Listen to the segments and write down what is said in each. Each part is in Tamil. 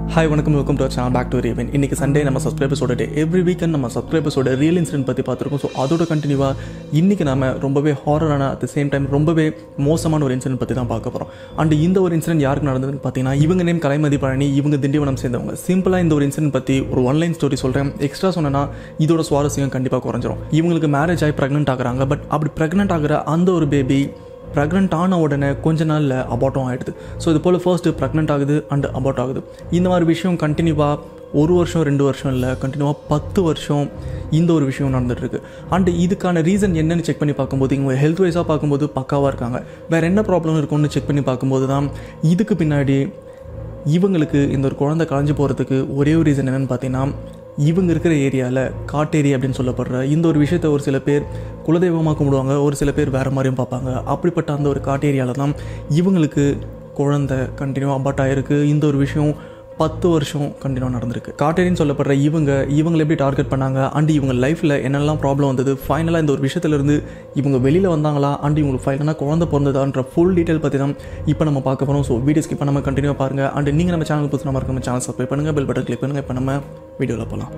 ஹாய் வணக்கம் welcome to channel back to Raven இன்னைக்கு சண்டே நம்ம சப்ஸ்கிரைபர்ஸோட டே எவ்ரி வீக்கெண்ட் நம்ம சப்ஸ்கிரைபர்ஸோட ரியல் இன்சிடென்ட் பற்றி பார்த்துருக்கோம் ஸோ அதோட கண்டினியூவாக இன்னைக்கு நம்ம ரொம்பவே ஹாரரான அட் த சேம் டைம் ரொம்பவே மோசமான ஒரு இன்சிடென்ட் பற்றி தான் பார்க்க போகிறோம் அண்ட் இந்த ஒரு இன்சிடென்ட் யாருக்கு நடந்ததுன்னு பார்த்தீங்கன்னா இவங்க நேம் கலைமதி பழனி இவங்க திண்டிவனம் சேர்ந்தவங்க சிம்பிளாக இந்த ஒரு இன்சிடென்ட் பற்றி ஒரு ஒன்லைன் ஸ்டோரி சொல்கிறேன் எக்ஸ்ட்ரா சொன்னேன்னா இதோட சுவாரஸ்யம் கண்டிப்பாக குறைஞ்சிரும் இவங்களுக்கு மேரேஜ் ஆகி ப்ரெக்னென்ட் ஆகுறாங்க பட் அப்படி ப்ரெக்னென்ட் ஆகிற அந்த ஒரு பேபி ப்ரெக்னென்ட் ஆன உடனே கொஞ்ச நாளில் அபார்ட்டும் ஆகிடுது ஸோ இது போல் ஃபர்ஸ்ட்டு ப்ரெக்னென்ட் ஆகுது அண்ட் அபார்ட் ஆகுது இந்த மாதிரி விஷயம் கண்டினியூவாக ஒரு வருஷம் ரெண்டு வருஷம் இல்லை கண்டினியூவாக பத்து வருஷம் இந்த ஒரு விஷயம் நடந்துகிட்ருக்கு அண்ட் இதுக்கான ரீசன் என்னன்னு செக் பண்ணி பார்க்கும்போது இவங்க ஹெல்த் வைஸாக பார்க்கும்போது பக்காவாக இருக்காங்க வேறு என்ன ப்ராப்ளம் இருக்கும்னு செக் பண்ணி பார்க்கும்போது தான் இதுக்கு பின்னாடி இவங்களுக்கு இந்த ஒரு குழந்தை களைஞ்சு போகிறதுக்கு ஒரே ஒரு ரீசன் என்னென்னு பார்த்தீங்கன்னா இவங்க இருக்கிற ஏரியாவில் காட்டேரி அப்படின்னு சொல்லப்படுற இந்த ஒரு விஷயத்த ஒரு சில பேர் குலதெய்வமாக கும்பிடுவாங்க ஒரு சில பேர் வேறு மாதிரியும் பார்ப்பாங்க அப்படிப்பட்ட அந்த ஒரு காட்டேரியாவில் தான் இவங்களுக்கு குழந்தை கண்டினியூ அபார்ட் ஆகிருக்கு இந்த ஒரு விஷயம் பத்து வருஷம் கண்டினியூ நடந்திருக்கு காட்டேரின்னு சொல்லப்படுற இவங்க இவங்களை எப்படி டார்கெட் பண்ணாங்க அண்ட் இவங்க லைஃப்பில் என்னெல்லாம் ப்ராப்ளம் வந்தது ஃபைனலாக இந்த ஒரு விஷயத்துலேருந்து இவங்க வெளியில் வந்தாங்களா அண்ட் இவங்களுக்கு ஃபைனலாக குழந்தை பிறந்ததான்ற ஃபுல் டீட்டெயில் பற்றி தான் இப்போ நம்ம பார்க்க போகிறோம் ஸோ வீடியோ ஸ்கிப் பண்ணாமல் கண்டினியூ பாருங்கள் அண்ட் நீங்கள் நம்ம சேனல் புதுசு நம்ம நம்ம சேனல் சப்ஸ்கிரைப் பண்ணுங்கள் பெல் பட்டன் கிளிக் பண்ணுங்கள் இப்போ நம்ம வீடியோவில் போகலாம்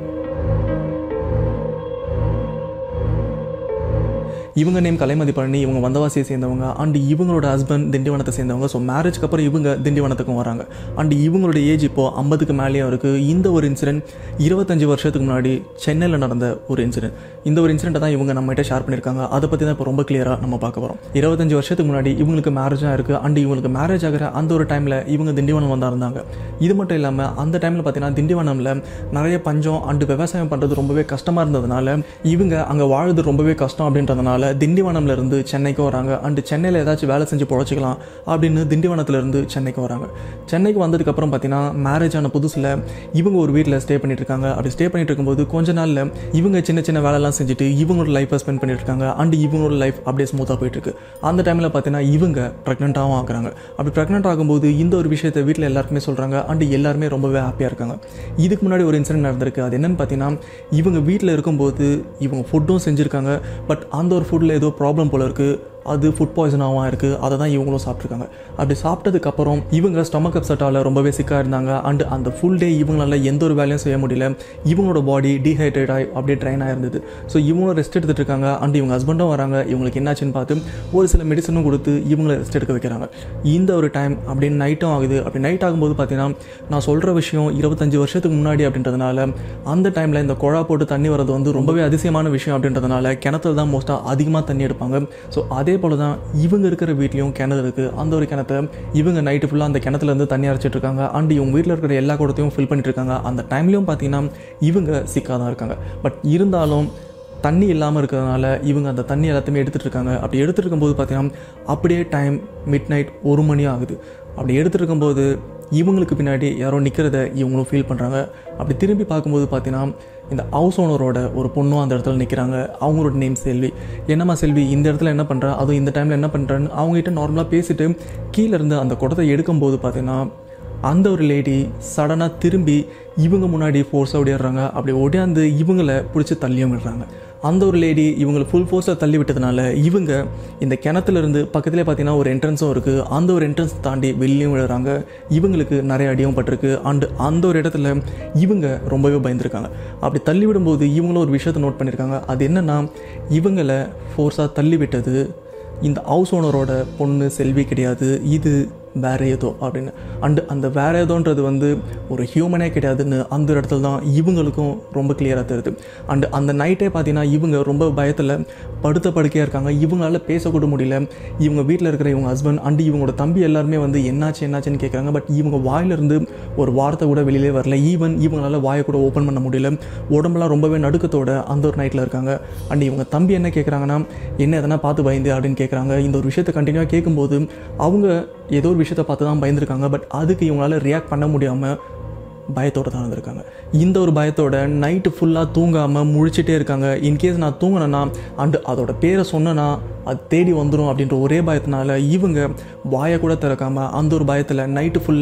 இவங்க நேம் கலைமதி பழனி இவங்க வந்தவாசியை சேர்ந்தவங்க அண்ட் இவங்களோட ஹஸ்பண்ட் திண்டிவனத்தை சேர்ந்தவங்க ஸோ மேரேஜ்க்கு அப்புறம் இவங்க திண்டிவனத்துக்கும் வராங்க அண்ட் இவங்களோட ஏஜ் இப்போ ஐம்பதுக்கு மேலேயும் இருக்குது இந்த ஒரு இன்சிடென்ட் இருபத்தஞ்சு வருஷத்துக்கு முன்னாடி சென்னையில் நடந்த ஒரு இன்சிடென்ட் இந்த ஒரு இன்சிடென்ட்டை தான் இவங்க நம்மகிட்ட ஷேர் பண்ணியிருக்காங்க அதை பற்றி தான் இப்போ ரொம்ப கிளியராக நம்ம பார்க்க போகிறோம் இருபத்தஞ்சு வருஷத்துக்கு முன்னாடி இவங்களுக்கு மேரேஜாக இருக்குது அண்ட் இவங்களுக்கு மேரேஜ் ஆகிற அந்த ஒரு டைமில் இவங்க திண்டிவனம் வந்தா இருந்தாங்க இது மட்டும் இல்லாமல் அந்த டைமில் பார்த்தீங்கன்னா திண்டிவனமில் நிறைய பஞ்சம் அண்டு விவசாயம் பண்ணுறது ரொம்பவே கஷ்டமாக இருந்ததுனால இவங்க அங்கே வாழுது ரொம்பவே கஷ்டம் அப்படின்றதுனால திண்டிவனம்ல இருந்து சென்னைக்கு வராங்க அண்டு சென்னையில் ஏதாச்சும் வேலை செஞ்சு பொழைச்சிக்கலாம் அப்படின்னு திண்டிவனத்துல இருந்து சென்னைக்கு வராங்க சென்னைக்கு வந்ததுக்கப்புறம் பார்த்தீங்கன்னா மேரேஜ் ஆன புதுசில் இவங்க ஒரு வீட்டில் ஸ்டே பண்ணிட்டு இருக்காங்க அப்படி ஸ்டே பண்ணிட்டு இருக்கும்போது கொஞ்ச நாளில் இவங்க சின்ன சின்ன வேலைலாம் செஞ்சுட்டு இவங்களோட லைஃப்பை ஸ்பெண்ட் பண்ணிட்டு இருக்காங்க அண்ட் இவங்களோட லைஃப் அப்படியே ஸ்மூத்தாக போயிட்டு இருக்கு அந்த டைமில் பார்த்தீங்கன்னா இவங்க ப்ரெக்னெண்ட்டாகவும் ஆகுறாங்க அப்படி ப்ரெக்னென்ட் ஆகும்போது இந்த ஒரு விஷயத்தை வீட்டில் எல்லாருக்குமே சொல்கிறாங்க அண்ட் எல்லாருமே ரொம்பவே ஹாப்பியாக இருக்காங்க இதுக்கு முன்னாடி ஒரு இன்சிடென்ட் நடந்திருக்கு அது என்னன்னு பார்த்தீங்கன்னா இவங்க வீட்டில் இருக்கும்போது இவங்க ஃபுட்டும் செஞ்சுருக்காங்க பட் அந்த ஒரு ஃபுட்டில் ஏதோ ப்ராப்ளம் போல இருக்குது அது ஃபுட் பாய்சனாகவும் இருக்குது அதை தான் இவங்களும் சாப்பிட்ருக்காங்க அப்படி சாப்பிட்டதுக்கப்புறம் இவங்க ஸ்டொமக் அப்செட்டால் ரொம்பவே சிக்காக இருந்தாங்க அண்ட் அந்த ஃபுல் டே இவங்களால எந்த ஒரு வேலையும் செய்ய முடியல இவங்களோட பாடி டீஹைட்ரேட் ஆகி அப்படியே ட்ரைன் ஆயிருந்தது ஸோ இவங்களும் ரெஸ்ட் எடுத்துகிட்டு இருக்காங்க அண்ட் இவங்க ஹஸ்பண்டும் வராங்க இவங்களுக்கு என்னாச்சுன்னு பார்த்து ஒரு சில மெடிசனும் கொடுத்து இவங்களை ரெஸ்ட் எடுக்க வைக்கிறாங்க இந்த ஒரு டைம் அப்படியே நைட்டும் ஆகுது அப்படி நைட் ஆகும்போது பார்த்தீங்கன்னா நான் சொல்கிற விஷயம் இருபத்தஞ்சு வருஷத்துக்கு முன்னாடி அப்படின்றதுனால அந்த டைமில் இந்த குழா போட்டு தண்ணி வரது வந்து ரொம்பவே அதிசயமான விஷயம் அப்படின்றதுனால கிணத்துல தான் மோஸ்ட்டாக அதிகமாக தண்ணி எடுப்பாங்க ஸோ அதே போல் தான் இவங்க இருக்கிற வீட்லேயும் கிணறு இருக்குது அந்த ஒரு கிணத்தை இவங்க நைட்டு ஃபுல்லாக அந்த கிணத்துலேருந்து தண்ணி அரைச்சிட்டு இருக்காங்க அண்ட் இவங்க வீட்டில் இருக்கிற எல்லா குடத்தையும் ஃபில் பண்ணிட்டு இருக்காங்க அந்த டைம்லையும் பார்த்தீங்கன்னா இவங்க சிக்காக தான் இருக்காங்க பட் இருந்தாலும் தண்ணி இல்லாமல் இருக்கிறதுனால இவங்க அந்த தண்ணி எல்லாத்தையுமே எடுத்துகிட்டு இருக்காங்க அப்படி எடுத்துகிட்டு இருக்கும்போது பார்த்தீங்கன்னா அப்படியே டைம் மிட் நைட் ஒரு மணி ஆகுது அப்படி எடுத்துகிட்டு இருக்கும்போது இவங்களுக்கு பின்னாடி யாரோ நிற்கிறத இவங்களும் ஃபீல் பண்ணுறாங்க அப்படி திரும்பி பார்க்கும்போது பார்த்தீங்கன்னா இந்த ஹவுஸ் ஓனரோட ஒரு பொண்ணும் அந்த இடத்துல நிற்கிறாங்க அவங்களோட நேம் செல்வி என்னம்மா செல்வி இந்த இடத்துல என்ன பண்ணுறா அதுவும் இந்த டைமில் என்ன பண்ணுறான்னு அவங்ககிட்ட நார்மலாக பேசிட்டு கீழே இருந்து அந்த குடத்தை எடுக்கும்போது பார்த்தீங்கன்னா அந்த ஒரு லேடி சடனாக திரும்பி இவங்க முன்னாடி ஃபோர்ஸாக ஓடிடுறாங்க அப்படி ஓடியாந்து இவங்களை பிடிச்சி தள்ளியும் விடுறாங்க அந்த ஒரு லேடி இவங்களை ஃபுல் ஃபோர்ஸில் தள்ளி விட்டதுனால இவங்க இந்த கிணத்துலேருந்து பக்கத்துலேயே பார்த்தீங்கன்னா ஒரு என்ட்ரன்ஸும் இருக்குது அந்த ஒரு என்ட்ரன்ஸ் தாண்டி வெளியும் விழுறாங்க இவங்களுக்கு நிறைய அடியும் பட்டிருக்கு அண்டு அந்த ஒரு இடத்துல இவங்க ரொம்பவே பயந்துருக்காங்க அப்படி தள்ளி விடும்போது இவங்களும் ஒரு விஷயத்தை நோட் பண்ணியிருக்காங்க அது என்னென்னா இவங்களை ஃபோர்ஸாக தள்ளி விட்டது இந்த ஹவுஸ் ஓனரோட பொண்ணு செல்வி கிடையாது இது வேற ஏதோ அப்படின்னு அண்டு அந்த வேற ஏதோன்றது வந்து ஒரு ஹியூமனே கிடையாதுன்னு அந்த இடத்துல தான் இவங்களுக்கும் ரொம்ப கிளியராக தெரியுது அண்டு அந்த நைட்டே பார்த்தீங்கன்னா இவங்க ரொம்ப பயத்தில் படுத்த படுக்கையாக இருக்காங்க இவங்களால பேசக்கூட முடியல இவங்க வீட்டில் இருக்கிற இவங்க ஹஸ்பண்ட் அண்டு இவங்களோட தம்பி எல்லாருமே வந்து என்னாச்சு என்னாச்சுன்னு கேட்குறாங்க பட் இவங்க வாயிலிருந்து ஒரு வார்த்தை கூட வெளியிலே வரல ஈவன் இவங்களால வாயை கூட ஓப்பன் பண்ண முடியல உடம்புலாம் ரொம்பவே நடுக்கத்தோட அந்த ஒரு நைட்டில் இருக்காங்க அண்ட் இவங்க தம்பி என்ன கேட்குறாங்கன்னா என்ன எதனா பார்த்து பயந்து அப்படின்னு கேட்குறாங்க இந்த ஒரு விஷயத்தை கண்டினியூவாக கேட்கும்போது அவங்க ஏதோ ஒரு விஷயத்தை பார்த்து தான் பயந்துருக்காங்க பட் அதுக்கு இவங்களால ரியாக்ட் பண்ண முடியாமல் பயத்தோடு தான் இருந்திருக்காங்க இந்த ஒரு பயத்தோட நைட்டு ஃபுல்லாக தூங்காமல் முழிச்சிட்டே இருக்காங்க இன்கேஸ் நான் தூங்கினேன்னா அண்டு அதோட பேரை சொன்னேன்னா அது தேடி வந்துடும் அப்படின்ற ஒரே பயத்தினால இவங்க வாயை கூட திறக்காமல் அந்த ஒரு பயத்தில் நைட்டு ஃபுல்லாக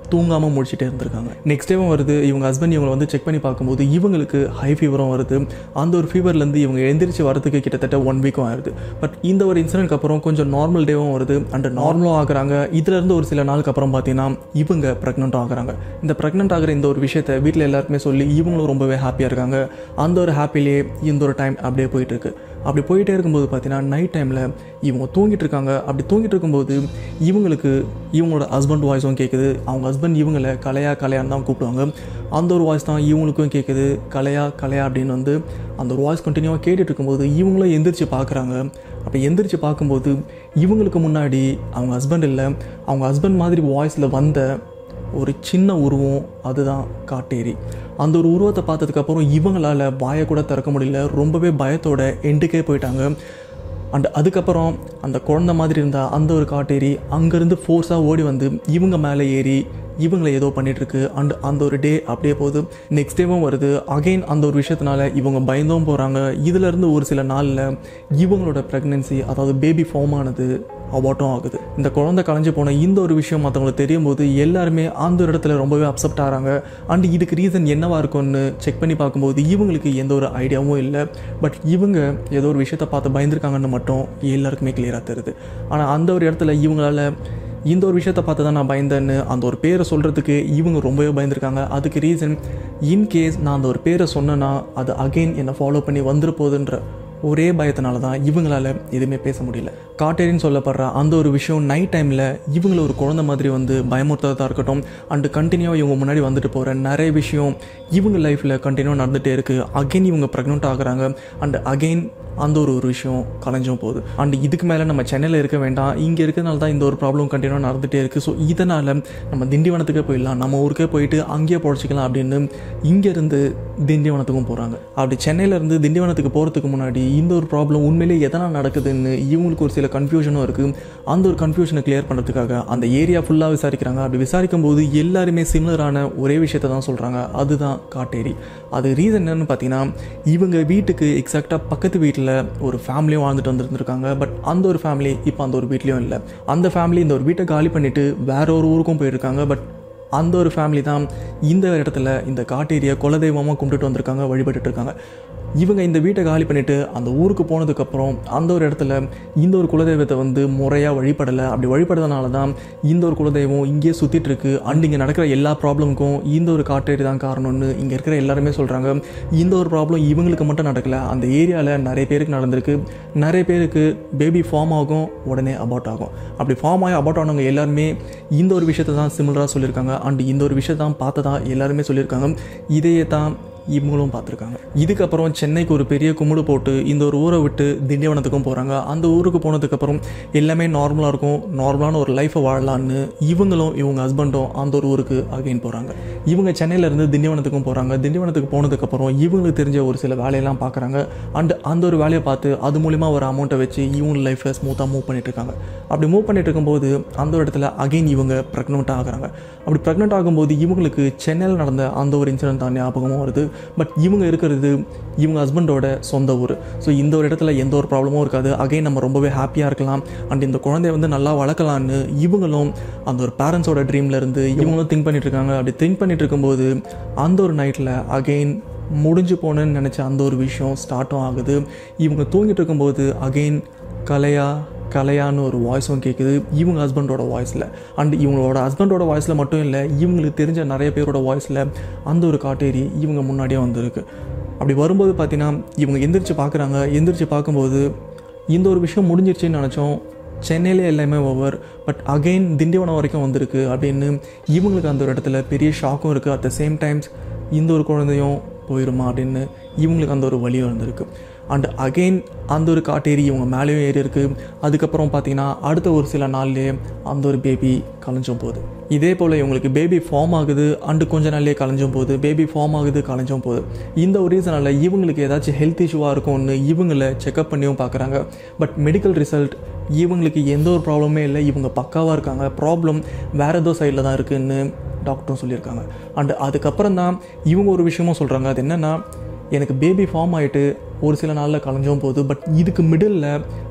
தூங்காமல் முடிச்சுட்டே இருந்திருக்காங்க நெக்ஸ்ட் டேவும் வருது இவங்க ஹஸ்பண்ட் இவங்களை வந்து செக் பண்ணி பார்க்கும்போது இவங்களுக்கு ஹை ஃபீவரும் வருது அந்த ஒரு ஃபீவர்லேருந்து இவங்க எந்திரிச்சு வரதுக்கு கிட்டத்தட்ட ஒன் வீக்கும் ஆயிடுது பட் இந்த ஒரு இன்சிடென்ட்க்கு அப்புறம் கொஞ்சம் நார்மல் டேவும் வருது அண்ட் நார்மலும் ஆகுறாங்க இதுலேருந்து ஒரு சில நாளுக்கு அப்புறம் பார்த்தீங்கன்னா இவங்க ப்ரெக்னென்ட் ஆகுறாங்க இந்த ப்ரெக்னென்ட் ஆகிற இந்த ஒரு விஷயத்தை வீட்டில் எல்லாருக்குமே சொல்லி இவங்களும் ரொம்பவே ஹாப்பியாக இருக்காங்க அந்த ஒரு ஹாப்பிலேயே இந்த ஒரு டைம் அப்படியே போயிட்டு இருக்கு அப்படி போயிட்டே இருக்கும்போது பார்த்தீங்கன்னா நைட் டைமில் இவங்க தூங்கிட்டு இருக்காங்க அப்படி தூங்கிட்டு இருக்கும்போது இவங்களுக்கு இவங்களோட ஹஸ்பண்ட் வாய்ஸும் கேட்குது அவங்க ஹஸ்பண்ட் இவங்களை கலையா கலையான்னு தான் கூப்பிடுவாங்க அந்த ஒரு வாய்ஸ் தான் இவங்களுக்கும் கேட்குது கலையா கலையா அப்படின்னு வந்து அந்த ஒரு வாய்ஸ் கண்டினியூவாக கேட்டுட்டு இருக்கும்போது இவங்களும் எந்திரிச்சு பார்க்குறாங்க அப்படி எந்திரிச்சு பார்க்கும்போது இவங்களுக்கு முன்னாடி அவங்க ஹஸ்பண்ட் இல்லை அவங்க ஹஸ்பண்ட் மாதிரி வாய்ஸில் வந்த ஒரு சின்ன உருவம் அதுதான் காட்டேரி அந்த ஒரு உருவத்தை பார்த்ததுக்கப்புறம் இவங்களால் வாயை கூட திறக்க முடியல ரொம்பவே பயத்தோட எண்டுக்கே போயிட்டாங்க அண்ட் அதுக்கப்புறம் அந்த குழந்த மாதிரி இருந்த அந்த ஒரு காட்டேரி அங்கேருந்து ஃபோர்ஸாக ஓடி வந்து இவங்க மேலே ஏறி இவங்களை ஏதோ பண்ணிகிட்ருக்கு அண்ட் அந்த ஒரு டே அப்படியே போகுது நெக்ஸ்ட் டேவும் வருது அகைன் அந்த ஒரு விஷயத்தினால இவங்க பயந்தும் போகிறாங்க இதிலேருந்து ஒரு சில நாளில் இவங்களோட ப்ரெக்னென்சி அதாவது பேபி ஃபார்ம் ஆனது அபாட்டும் ஆகுது இந்த குழந்தை கலைஞ்சு போன இந்த ஒரு விஷயம் மற்றவங்களுக்கு தெரியும் போது எல்லாருமே அந்த ஒரு இடத்துல ரொம்பவே அப்செப்ட் ஆகிறாங்க அண்ட் இதுக்கு ரீசன் என்னவா இருக்கும்னு செக் பண்ணி பார்க்கும்போது இவங்களுக்கு எந்த ஒரு ஐடியாவும் இல்லை பட் இவங்க ஏதோ ஒரு விஷயத்தை பார்த்து பயந்துருக்காங்கன்னு மட்டும் எல்லாருக்குமே கிளியராக தெரியுது ஆனால் அந்த ஒரு இடத்துல இவங்களால இந்த ஒரு விஷயத்தை பார்த்து தான் நான் பயந்தேன்னு அந்த ஒரு பேரை சொல்கிறதுக்கு இவங்க ரொம்பவே பயந்துருக்காங்க அதுக்கு ரீசன் இன்கேஸ் நான் அந்த ஒரு பேரை சொன்னேன்னா அது அகெயின் என்னை ஃபாலோ பண்ணி வந்துரு போகுதுன்ற ஒரே பயத்தினால தான் இவங்களால எதுவுமே பேச முடியல காட்டேரின்னு சொல்லப்படுற அந்த ஒரு விஷயம் நைட் டைமில் இவங்கள ஒரு குழந்தை மாதிரி வந்து பயமுறுத்ததாக இருக்கட்டும் அண்டு கண்டினியூவாக இவங்க முன்னாடி வந்துட்டு போகிற நிறைய விஷயம் இவங்க லைஃப்பில் கண்டினியூவாக நடந்துகிட்டே இருக்குது அகெயின் இவங்க ப்ரெக்னென்ட் ஆகுறாங்க அண்ட் அகெயின் அந்த ஒரு ஒரு விஷயம் கலைஞ்சும் போகுது அண்ட் இதுக்கு மேலே நம்ம சென்னையில் இருக்க வேண்டாம் இங்கே இருக்கிறதுனால தான் இந்த ஒரு ப்ராப்ளம் கண்டினியூ நடந்துகிட்டே இருக்குது ஸோ இதனால் நம்ம திண்டிவனத்துக்கே போயிடலாம் நம்ம ஊருக்கே போயிட்டு அங்கேயே பொழைச்சிக்கலாம் அப்படின்னு இங்கேருந்து திண்டிவனத்துக்கும் போகிறாங்க அப்படி சென்னையிலேருந்து திண்டிவனத்துக்கு போகிறதுக்கு முன்னாடி இந்த ஒரு ப்ராப்ளம் உண்மையிலேயே எதனால் நடக்குதுன்னு இவங்களுக்கு ஒரு சில கன்ஃபியூஷனும் இருக்குது அந்த ஒரு கன்ஃபியூஷனை கிளியர் பண்ணுறதுக்காக அந்த ஏரியா ஃபுல்லாக விசாரிக்கிறாங்க அப்படி விசாரிக்கும் போது எல்லாருமே சிமிலரான ஒரே விஷயத்தை தான் சொல்கிறாங்க அதுதான் காட்டேரி அது ரீசன் என்னன்னு பார்த்தீங்கன்னா இவங்க வீட்டுக்கு எக்ஸாக்டாக பக்கத்து வீட்டில் ஒரு ஃபேமிலியும் வாழ்ந்துட்டு வந்துருந்துருக்காங்க பட் அந்த ஒரு ஃபேமிலி இப்போ அந்த ஒரு வீட்லேயும் இல்லை அந்த ஃபேமிலி இந்த ஒரு வீட்டை காலி பண்ணிவிட்டு வேற ஒரு ஊருக்கும் போயிருக்காங்க பட் அந்த ஒரு ஃபேமிலி தான் இந்த இடத்துல இந்த காட்டேரியை குலதெய்வமாக கும்பிட்டுட்டு வந்திருக்காங்க வழிபட்டுட்டு இருக்காங்க இவங்க இந்த வீட்டை காலி பண்ணிவிட்டு அந்த ஊருக்கு போனதுக்கப்புறம் அந்த ஒரு இடத்துல இந்த ஒரு குலதெய்வத்தை வந்து முறையாக வழிபடலை அப்படி வழிபடுறதுனால தான் இந்த ஒரு குலதெய்வம் இங்கேயே சுற்றிட்டு இருக்கு அண்ட் இங்கே நடக்கிற எல்லா ப்ராப்ளமுக்கும் இந்த ஒரு காட்டேரி தான் காரணம்னு இங்கே இருக்கிற எல்லாருமே சொல்கிறாங்க இந்த ஒரு ப்ராப்ளம் இவங்களுக்கு மட்டும் நடக்கல அந்த ஏரியாவில் நிறைய பேருக்கு நடந்திருக்கு நிறைய பேருக்கு பேபி ஃபார்ம் ஆகும் உடனே அபார்ட் ஆகும் அப்படி ஃபார்ம் ஆகி அபார்ட் ஆனவங்க எல்லாருமே இந்த ஒரு விஷயத்தை தான் சிமிலராக சொல்லியிருக்காங்க அண்ட் இந்த ஒரு விஷயத்தை தான் பார்த்ததா எல்லாருமே சொல்லியிருக்காங்க இதையே தான் இவங்களும் பார்த்துருக்காங்க இதுக்கப்புறம் சென்னைக்கு ஒரு பெரிய கும்பிடு போட்டு இந்த ஒரு ஊரை விட்டு திண்டிவனத்துக்கும் போகிறாங்க அந்த ஊருக்கு போனதுக்கப்புறம் எல்லாமே நார்மலாக இருக்கும் நார்மலான ஒரு லைஃப்பை வாழலான்னு இவங்களும் இவங்க ஹஸ்பண்டும் அந்த ஒரு ஊருக்கு அகைன் போகிறாங்க இவங்க சென்னையிலேருந்து திண்டிவனத்துக்கும் போகிறாங்க திண்டிவனத்துக்கு போனதுக்கப்புறம் இவங்களுக்கு தெரிஞ்ச ஒரு சில வேலையெல்லாம் பார்க்குறாங்க அண்ட் அந்த ஒரு வேலையை பார்த்து அது மூலிமா ஒரு அமௌண்ட்டை வச்சு இவங்க லைஃப்பை ஸ்மூத்தாக மூவ் பண்ணிட்டு இருக்காங்க அப்படி மூவ் பண்ணிட்டு இருக்கும்போது அந்த ஒரு இடத்துல அகைன் இவங்க ப்ரெக்னென்ட் ஆகுறாங்க அப்படி ப்ரெக்னென்ட் ஆகும்போது இவங்களுக்கு சென்னையில் நடந்த அந்த ஒரு இன்சிடென்ட் தான் ஞாபகமும் வருது பட் இவங்க இருக்கிறது இவங்க ஹஸ்பண்டோட சொந்த ஊர் ஸோ இந்த ஒரு இடத்துல எந்த ஒரு ப்ராப்ளமும் இருக்காது அகைன் நம்ம ரொம்பவே ஹாப்பியாக இருக்கலாம் அண்ட் இந்த குழந்தைய வந்து நல்லா வளர்க்கலான்னு இவங்களும் அந்த ஒரு பேரண்ட்ஸோட ட்ரீம்ல இருந்து இவங்களும் திங்க் பண்ணிட்டு இருக்காங்க அப்படி திங்க் பண்ணிட்டு இருக்கும்போது அந்த ஒரு நைட்டில் அகெயின் முடிஞ்சு போனேன்னு நினச்ச அந்த ஒரு விஷயம் ஸ்டார்ட்டும் ஆகுது இவங்க தூங்கிட்டு இருக்கும்போது அகெயின் கலையா கலையான்னு ஒரு வாய்ஸும் கேட்குது இவங்க ஹஸ்பண்டோட வாய்ஸில் அண்ட் இவங்களோட ஹஸ்பண்டோட வாய்ஸில் மட்டும் இல்லை இவங்களுக்கு தெரிஞ்ச நிறைய பேரோட வாய்ஸில் அந்த ஒரு காட்டேரி இவங்க முன்னாடியே வந்திருக்கு அப்படி வரும்போது பார்த்தீங்கன்னா இவங்க எந்திரிச்சு பார்க்குறாங்க எந்திரிச்சு பார்க்கும்போது இந்த ஒரு விஷயம் முடிஞ்சிருச்சுன்னு நினச்சோம் சென்னையிலே எல்லாமே ஓவர் பட் அகெயின் திண்டிவனம் வரைக்கும் வந்திருக்கு அப்படின்னு இவங்களுக்கு அந்த ஒரு இடத்துல பெரிய ஷாக்கும் இருக்குது அட் த சேம் டைம்ஸ் இந்த ஒரு குழந்தையும் போயிருமா அப்படின்னு இவங்களுக்கு அந்த ஒரு வழியும் இருந்திருக்கு அண்ட் அகெயின் அந்த ஒரு காட்டேரி இவங்க மேலேயும் ஏறி இருக்கு அதுக்கப்புறம் பார்த்தீங்கன்னா அடுத்த ஒரு சில நாள்லேயே அந்த ஒரு பேபி கலைஞ்சும் போகுது இதே போல் இவங்களுக்கு பேபி ஃபார்ம் ஆகுது அண்டு கொஞ்ச நாள்லேயே கலைஞ்சும் போகுது பேபி ஃபார்ம் ஆகுது கலைஞ்சும் போகுது இந்த ஒரு ரீசனால் இவங்களுக்கு ஏதாச்சும் ஹெல்த் இஷ்யூவாக இருக்கும்னு இவங்களை செக்அப் பண்ணியும் பார்க்குறாங்க பட் மெடிக்கல் ரிசல்ட் இவங்களுக்கு எந்த ஒரு ப்ராப்ளமே இல்லை இவங்க பக்காவாக இருக்காங்க ப்ராப்ளம் வேறு ஏதோ சைடில் தான் இருக்குன்னு டாக்டரும் சொல்லியிருக்காங்க அண்ட் அதுக்கப்புறம் தான் இவங்க ஒரு விஷயமும் சொல்கிறாங்க அது என்னென்னா எனக்கு பேபி ஃபார்ம் ஆகிட்டு ஒரு சில நாளில் கலைஞ்சும் போகுது பட் இதுக்கு மிடில்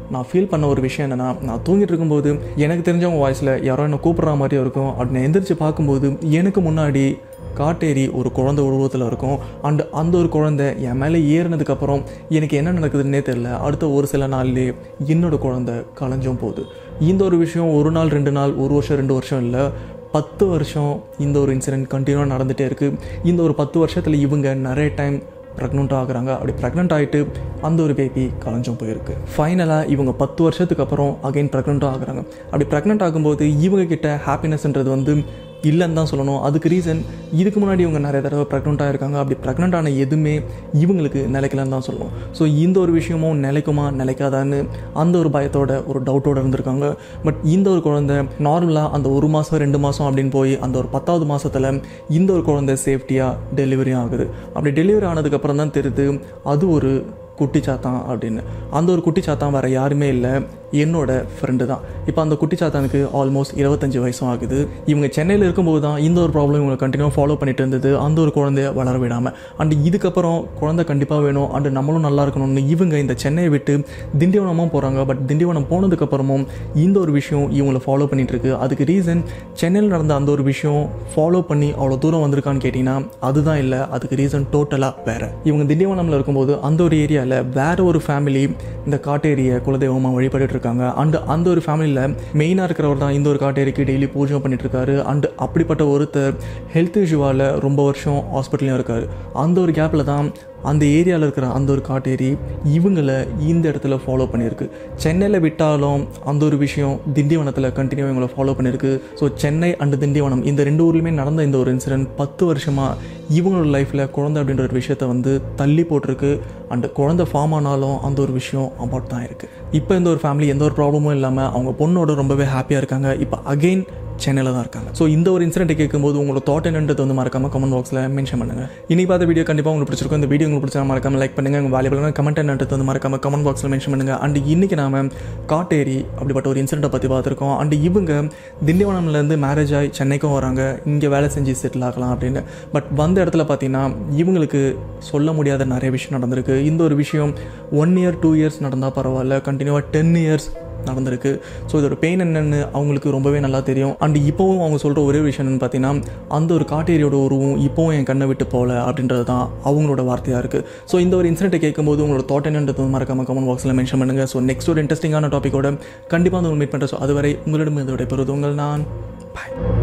நான் ஃபீல் பண்ண ஒரு விஷயம் என்னென்னா நான் தூங்கிட்டு இருக்கும்போது எனக்கு தெரிஞ்சவங்க வாய்ஸில் யாரோ என்னை கூப்பிட்ற மாதிரியும் இருக்கும் அப்படி நான் எந்திரிச்சு பார்க்கும்போது எனக்கு முன்னாடி காட்டேரி ஒரு குழந்தை உருவத்தில் இருக்கும் அண்ட் அந்த ஒரு குழந்தை என் மேலே ஏறினதுக்கப்புறம் எனக்கு என்ன நடக்குதுன்னே தெரில அடுத்த ஒரு சில நாள்லேயே என்னோட குழந்தை கலைஞ்சும் போகுது இந்த ஒரு விஷயம் ஒரு நாள் ரெண்டு நாள் ஒரு வருஷம் ரெண்டு வருஷம் இல்லை பத்து வருஷம் இந்த ஒரு இன்சிடென்ட் கண்டினியூவாக நடந்துகிட்டே இருக்குது இந்த ஒரு பத்து வருஷத்தில் இவங்க நிறைய டைம் ப்ரெக்னெண்ட் ஆகுறாங்க அப்படி ப்ரெக்னென்ட் ஆகிட்டு அந்த ஒரு பேபி கலைஞ்சும் போயிருக்கு ஃபைனலாக இவங்க பத்து வருஷத்துக்கு அப்புறம் அகைன் ப்ரெக்னெண்ட்டும் ஆகுறாங்க அப்படி ப்ரெக்னென்ட் ஆகும்போது இவங்க கிட்ட ஹாப்பினஸ்ன்றது வந்து இல்லைன்னு தான் சொல்லணும் அதுக்கு ரீசன் இதுக்கு முன்னாடி இவங்க நிறைய தடவை ப்ரெக்னென்ட் ஆகிருக்காங்க அப்படி ப்ரெக்னென்ட் ஆன எதுவுமே இவங்களுக்கு நிலைக்கலன்னு தான் சொல்லணும் ஸோ இந்த ஒரு விஷயமும் நிலைக்குமா நிலைக்காதான்னு அந்த ஒரு பயத்தோட ஒரு டவுட்டோட இருந்திருக்காங்க பட் இந்த ஒரு குழந்தை நார்மலாக அந்த ஒரு மாதம் ரெண்டு மாதம் அப்படின்னு போய் அந்த ஒரு பத்தாவது மாதத்தில் இந்த ஒரு குழந்தை சேஃப்டியாக டெலிவரி ஆகுது அப்படி டெலிவரி ஆனதுக்கப்புறம் தான் தெரியுது அது ஒரு குட்டி சாத்தான் அப்படின்னு அந்த ஒரு குட்டி சாத்தான் வேறு யாருமே இல்லை என்னோட ஃப்ரெண்டு தான் இப்போ அந்த குட்டி சாத்தானுக்கு ஆல்மோஸ்ட் இருபத்தஞ்சி வயசும் ஆகுது இவங்க சென்னையில் இருக்கும்போது தான் இந்த ஒரு ப்ராப்ளம் இவங்க கண்டினியூ ஃபாலோ பண்ணிட்டு இருந்தது அந்த ஒரு குழந்தைய வளர விடாமல் அண்ட் இதுக்கப்புறம் குழந்தை கண்டிப்பாக வேணும் அண்ட் நம்மளும் நல்லா இருக்கணும்னு இவங்க இந்த சென்னையை விட்டு திண்டிவனமாக போகிறாங்க பட் திண்டிவனம் போனதுக்கப்புறமும் இந்த ஒரு விஷயம் இவங்களை ஃபாலோ பண்ணிட்டு இருக்கு அதுக்கு ரீசன் சென்னையில் நடந்த அந்த ஒரு விஷயம் ஃபாலோ பண்ணி அவ்வளோ தூரம் வந்திருக்கான்னு கேட்டிங்கன்னா அதுதான் இல்லை அதுக்கு ரீசன் டோட்டலாக வேறு இவங்க திண்டிவனமில் இருக்கும்போது அந்த ஒரு ஏரியாவில் வேற ஒரு ஃபேமிலி இந்த காட்டேரியை குலதெய்வமாக வழிபட்டு இருக்காங்க அண்ட் அந்த ஒரு ஃபேமிலியில் மெயினாக இருக்கிறவர் தான் இந்த ஒரு காட்டேரிக்கு டெய்லி பூஜை பண்ணிட்டு இருக்காரு அண்ட் அப்படிப்பட்ட ஒருத்தர் ஹெல்த் இஷ்யூவால் ரொம்ப வருஷம் ஹாஸ்பிட்டலையும் இருக்கார் அந்த ஒரு கேப்பில் தான் அந்த ஏரியாவில் இருக்கிற அந்த ஒரு காட்டேரி இவங்களை இந்த இடத்துல ஃபாலோ பண்ணியிருக்கு சென்னையில் விட்டாலும் அந்த ஒரு விஷயம் திண்டிவனத்தில் கண்டினியூ இவங்களை ஃபாலோ பண்ணியிருக்கு ஸோ சென்னை அண்ட் திண்டிவனம் இந்த ரெண்டு ஊர்லேயுமே நடந்த இந்த ஒரு இன்சிடென்ட் பத்து வருஷமாக இவங்களோட லைஃப்பில் குழந்தை அப்படின்ற ஒரு விஷயத்தை வந்து தள்ளி போட்டிருக்கு அண்ட் குழந்தை ஃபார்ம் ஆனாலும் அந்த ஒரு விஷயம் அபவுட் தான் இருக்குது இப்போ இந்த ஒரு ஃபேமிலி எந்த ஒரு ப்ராப்ளமும் இல்லாமல் அவங்க பொண்ணோட ரொம்பவே ஹாப்பியாக இருக்காங்க இப்போ அகெயின் சென்னையில் தான் இருக்காங்க ஸோ இந்த ஒரு இன்சிடென்ட் கேட்கும்போது உங்களோட தாட் என்னன்றது வந்து மறக்காம கமெண்ட் பாக்ஸில் மென்ஷன் பண்ணுங்க இன்னைக்கு பார்த்த வீடியோ கண்டிப்பாக உங்களுக்கு பிடிச்சிருக்கும் இந்த வீடியோ உங்களுக்கு பிடிச்சா மறக்காம லைக் பண்ணுங்க உங்கள் வேலைபிளான கமெண்ட் என்னன்றது வந்து மறக்காம கமெண்ட் பாக்ஸில் மென்ஷன் பண்ணுங்க அண்ட் இன்னைக்கு நாம காட்டேரி அப்படிப்பட்ட ஒரு இன்சிடென்ட்டை பற்றி பார்த்துருக்கோம் அண்ட் இவங்க திண்டிவனம்லேருந்து மேரேஜ் ஆகி சென்னைக்கும் வராங்க இங்கே வேலை செஞ்சு செட்டில் ஆகலாம் அப்படின்னு பட் வந்த இடத்துல பார்த்தீங்கன்னா இவங்களுக்கு சொல்ல முடியாத நிறைய விஷயம் நடந்திருக்கு இந்த ஒரு விஷயம் ஒன் இயர் டூ இயர்ஸ் நடந்தால் பரவாயில்ல கண்டினியூவாக டென் இயர்ஸ் நடந்திருக்கு ஸோ இதோட பெயின் என்னென்னு அவங்களுக்கு ரொம்பவே நல்லா தெரியும் அண்ட் இப்போவும் அவங்க சொல்கிற ஒரே விஷயம் என்னன்னு பார்த்தீங்கன்னா அந்த ஒரு காட்டேரியோட உருவம் இப்போவும் என் கண்ணை விட்டு போகல அப்படின்றது தான் அவங்களோட வார்த்தையாக இருக்குது ஸோ இந்த ஒரு இன்சிடென்ட்டை கேட்கும்போது உங்களோட தாட் என்னன்றது மறக்காம கமெண்ட் பாக்ஸில் மென்ஷன் பண்ணுங்கள் ஸோ நெக்ஸ்ட் ஒரு இன்ட்ரெஸ்டிங்கான டாப்பிக்கோட கண்டிப்பாக வந்து மீட் பண்ணுறேன் ஸோ அதுவரை உங்களிடம் இதோட பெறுவது உங்கள் நான் பாய்